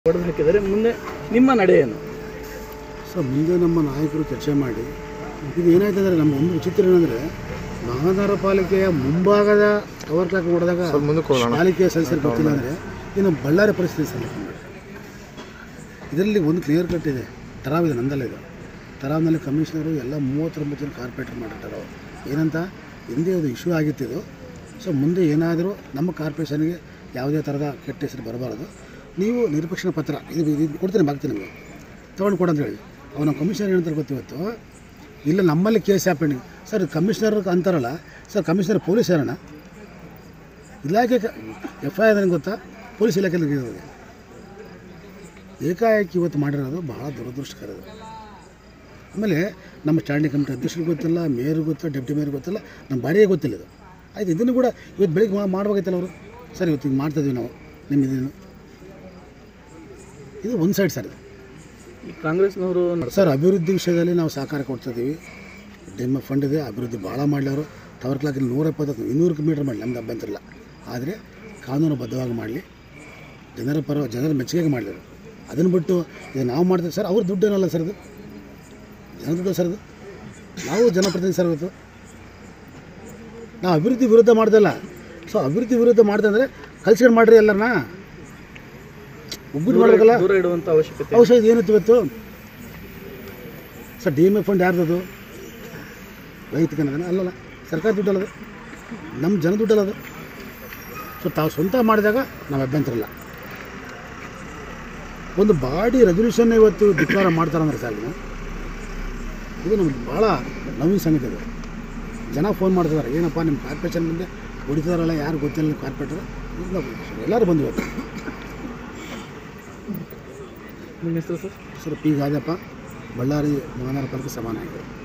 ಹೊಡೆದು ಹಾಕಿದರೆ ಮುಂದೆ ನಿಮ್ಮ ನಡೆ ಏನು ಸೊ ಮುಂದೆ ನಮ್ಮ ನಾಯಕರು ಚರ್ಚೆ ಮಾಡಿ ಇದು ಏನಾಯ್ತಂದರೆ ನಮ್ಮ ಒಂದು ವಿಚಿತ್ರ ಏನಂದರೆ ಮಹಾನಗರ ಪಾಲಿಕೆಯ ಮುಂಭಾಗದ ಕವರ್ ಕ್ಲಾಕ್ ಹೊಡೆದಾಗ ಪಾಲಿಕೆಯ ಸದಸ್ಯರು ಗೊತ್ತಿಲ್ಲ ಅಂದರೆ ಇನ್ನು ಬಳ್ಳಾರಿ ಪರಿಸ್ಥಿತಿ ಸರ್ ಇದರಲ್ಲಿ ಒಂದು ಕ್ಲಿಯರ್ ಕಟ್ ಇದೆ ತರಾವ್ ಇದೆ ನಂದಲ್ಲ ಇದು ತರಾವ್ನಲ್ಲಿ ಕಮಿಷನರು ಎಲ್ಲ ಮೂವತ್ತೊಂಬತ್ತು ಜನ ಕಾರ್ಪೊರೇಟರ್ ಮಾಡಿರ್ತಾರೆ ಅವ್ರು ಏನಂತ ಹಿಂದೆ ಅದು ಇಶ್ಯೂ ಆಗಿತ್ತಿದು ಸೊ ಮುಂದೆ ಏನಾದರೂ ನಮ್ಮ ಕಾರ್ಪೊರೇಷನ್ಗೆ ಯಾವುದೇ ಥರದ ಕೆಟ್ಟ ಹೆಸರು ಬರಬಾರ್ದು ನೀವು ನಿರಪೇಕ್ಷಣ ಪತ್ರ ಇದು ಇದು ಕೊಡ್ತೀನಿ ಬಾಗ್ತೀನಿ ನಿಮಗೆ ತೊಗೊಂಡು ಕೊಡು ಅಂತ ಹೇಳಿ ಅವನ ಕಮಿಷನರ್ ಏನಂತಾರೆ ಗೊತ್ತು ಇವತ್ತು ಇಲ್ಲ ನಮ್ಮಲ್ಲಿ ಕೇಸ್ ಹ್ಯಾಪೆಂಡಿಂಗ್ ಸರ್ ಕಮಿಷನರ್ ಅಂತಾರಲ್ಲ ಸರ್ ಕಮಿಷನರ್ ಪೊಲೀಸ್ ಯಾರಣ್ಣ ಇಲಾಖೆ ಎಫ್ ಐ ಆರ್ ಗೊತ್ತಾ ಪೊಲೀಸ್ ಇಲಾಖೆಯಲ್ಲಿ ಇರೋದು ಏಕಾಏಕಿ ಇವತ್ತು ಮಾಡಿರೋದು ಬಹಳ ದುರದೃಷ್ಟಕರ ಇದು. ಆಮೇಲೆ ನಮ್ಮ ಸ್ಟ್ಯಾಂಡಿಂಗ್ ಕಮಿಟಿ ಅಧ್ಯಕ್ಷರಿಗೆ ಗೊತ್ತಿಲ್ಲ ಮೇಯರ್ ಗೊತ್ತಿಲ್ಲ ಡೆಪ್ಟಿ ಮೇಯರ್ ಗೊತ್ತಿಲ್ಲ ನಮ್ಮ ಬಾಡಿಗೆ ಗೊತ್ತಿಲ್ಲ ಇದು ಆಯ್ತು ಇದನ್ನು ಕೂಡ ಇವತ್ತು ಬೆಳಿಗ್ಗೆ ಮಾ- ಮಾಡ್ಬೇಕಾಯ್ತಲ್ಲ ಅವರು ಸರ್ ಇವತ್ತು ಹಿಂಗೆ ಮಾಡ್ತಾಯಿದ್ವಿ ನಾವು ನಿಮ್ಮ ಇದನ್ನು ಇದು ಒಂದು ಸೈಡ್ ಸರ್ ಇದು ಈ ಕಾಂಗ್ರೆಸ್ನವರು ಸರ್ ಅಭಿವೃದ್ಧಿ ವಿಷಯದಲ್ಲಿ ನಾವು ಸಹಕಾರ ಕೊಡ್ತಿದ್ದೀವಿ ಡಿಮ್ ಫಂಡ್ ಇದೆ ಅಭಿವೃದ್ಧಿ ಭಾಳ ಮಾಡಲಿ ಟವರ್ ಕ್ಲಾಕ್ ನೂರ ಎಪ್ಪತ್ತು ಇನ್ನೂರು ಮೀಟರ್ ಮಾಡಲಿ ನಮ್ದು ಅಭ್ಯಂತರ ಇಲ್ಲ ಆದರೆ ಕಾನೂನುಬದ್ಧವಾಗಿ ಮಾಡಲಿ ಜನರ ಪರ ಜನರ ಮೆಚ್ಚುಗೆಗೆ ಮಾಡಲಿ ಅದನ್ನು ಬಿಟ್ಟು ಇದು ನಾವು ಮಾಡ್ತೀವಿ ಸರ್ ಅವ್ರ ದುಡ್ಡು ಏನಲ್ಲ ಸರ್ ಇದು ಜನ ದುಡ್ಡು ಸರ್ ಇದು ನಾವು ಜನಪ್ರತಿನಿಧಿ ಸರ್ ಇವತ್ತು ನಾವು ಅಭಿವೃದ್ಧಿ ವಿರುದ್ಧ ಮಾಡ್ದಲ್ಲ ಸೊ ಅಭಿವೃದ್ಧಿ ವಿರುದ್ಧ ಮಾಡ್ದೆ ಅಂದರೆ ಕಲ್ಸ್ಕೊಂಡು ಮಾಡ್ರಿ ಎಲ್ಲರನ್ನ ಒಬ್ಬರು ಮಾಡಬೇಕಲ್ಲ ದೂರ ಇಡುವಂಥ ಅವಶ್ಯಕತೆ ಔಷಧ ಏನಿತ್ತು ಇವತ್ತು sir D M F fund ಯಾರ್ದದು ರೈತಕ್ಕೆ ಅಲ್ಲಲ್ಲ ಸರ್ಕಾರ ದುಡ್ಡಲ್ಲದು ನಮ್ಮ ಜನ ದುಡ್ಡಲ್ಲದು ಸೊ ತಾವು ಸ್ವಂತ ಮಾಡಿದಾಗ ನಾವು ಅಭ್ಯಂತರ ಇಲ್ಲ ಒಂದು ಬಾಡಿ ರೆಸೊಲ್ಯೂಷನ್ ಇವತ್ತು ಧಿಕ್ಕಾರ ಮಾಡ್ತಾರಂದ್ರೆ ಸರ್ ಇದನ್ನ. ಇದು ನಮ್ಗೆ ಭಾಳ ನವೀನ ಸಂಗತಿ ಇದು ಜನ ಫೋನ್ ಮಾಡ್ತಿದ್ದಾರೆ ಏನಪ್ಪ ನಿಮ್ಮ ಕಾರ್ಪೊರೇಷನ್ ಮುಂದೆ ಹೊಡಿತಾರಲ್ಲ ಯಾರು ಗೊತ್ತಿಲ್ಲ ಕಾರ್ಪೊರೇಟರ್ ಎಲ್ಲರೂ ಬಂದು ಇವತ್ತು ನಿಮ್ಮ ಹೆಸರು sir sir P Gajappa Ballari ಮಹಾನಗರ ಪಾಲಿಕೆ ಸಮಾನ ಆಗಿದೆ